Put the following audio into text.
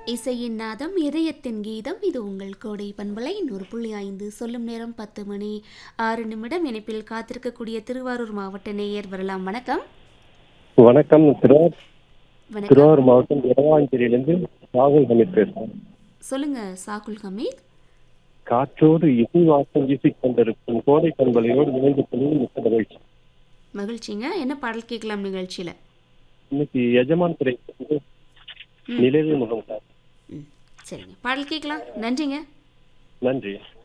இசையின் நாதம் இதயத்தின் கீதம் இது உங்கள் கோடை பண்பலை நூறு புள்ளி ஐந்து சொல்லும் நேரம் பத்து மணி ஆறு நிமிடம் இணைப்பில் காத்திருக்கக்கூடிய திருவாரூர் மாவட்ட நேயர் வரலாம் வணக்கம் வணக்கம் திருவாரூர் வணக்கம் திருவாரூர் மாவட்டம் இரவாஞ்சேரியிலிருந்து ராகுல் ஹமீத் பேசுறேன் சொல்லுங்க சாகுல் ஹமீத் காற்றோடு இசை வாசம் வீசிக் கொண்டிருக்கும் கோடை பண்பலையோடு இணைந்து கொள்வது மிக்க மகிழ்ச்சி மகிழ்ச்சிங்க என்ன பாடல் கேட்கலாம் நிகழ்ச்சியில இன்னைக்கு எஜமான் துறை நிலவு முகம் ம் சரிங்க பாடல் கேட்கலாம் நன்றிங்க நன்றி